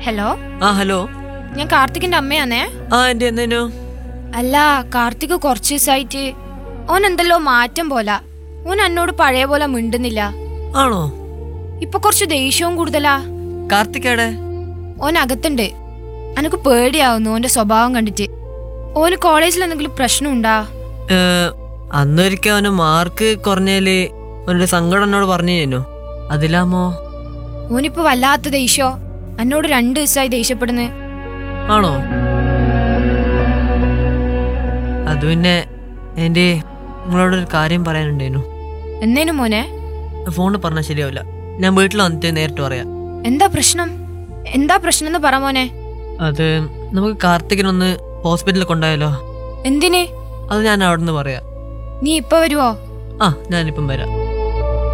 hello ആ hello ഞാൻ കാർത്തികിന്റെ അമ്മയാണേ ആ എന്റെ എന്തേനു അല്ല കാർത്തിക് കുറച്ച് ദിവസമായിട്ട് ഓൻ എന്തല്ലോ മാറ്റം പോല ഓൻ എന്നോട് പഴയ പോലെ മിണ്ടുന്നില്ല ആണോ ഇപ്പൊ കുറച്ച് ദേഷ്യവും കൂടുതലാ കാർത്തികേടെ ഓൻ അകത്തുണ്ട് എനക്ക് പേടിയാവുന്നു ഓന്റെ സ്വഭാവം കണ്ടിട്ട് ഓന് കോളേജിൽ എന്തെങ്കിലും പ്രശ്നമുണ്ടാ ഏ, അന്നൊരിക്കൽ അവന് മാർക്ക് കുറഞ്ഞേല് അവനൊരു സങ്കടം എന്നോട് പറഞ്ഞു തന്നു അതിലാമോ ഓനിപ്പോ വല്ലാത്ത ദേഷ്യോ എന്നോട് രണ്ടു ദിവസമായി ദേഷ്യപ്പെടുന്നു ആണോ അത് പിന്നെ എന്റെ നിങ്ങളോടൊരു കാര്യം പറയാനുണ്ടേനു എന്നേനും മോനെ ഫോണിൽ പറഞ്ഞാൽ ശരിയാവില്ല ഞാൻ വീട്ടിൽ വന്നിട്ട് നേരിട്ട് പറയാം എന്താ പ്രശ്നം എന്താ പ്രശ്നം എന്ന് പറ മോനെ അത് നമുക്ക് കാർത്തികിനൊന്ന് ഹോസ്പിറ്റലിൽ കൊണ്ടുപോയാലോ എന്തിന് അത് ഞാൻ അവിടെ നിന്ന് പറയാം നീ ഇപ്പൊ വരുവോ ആ ഞാനിപ്പം വരാം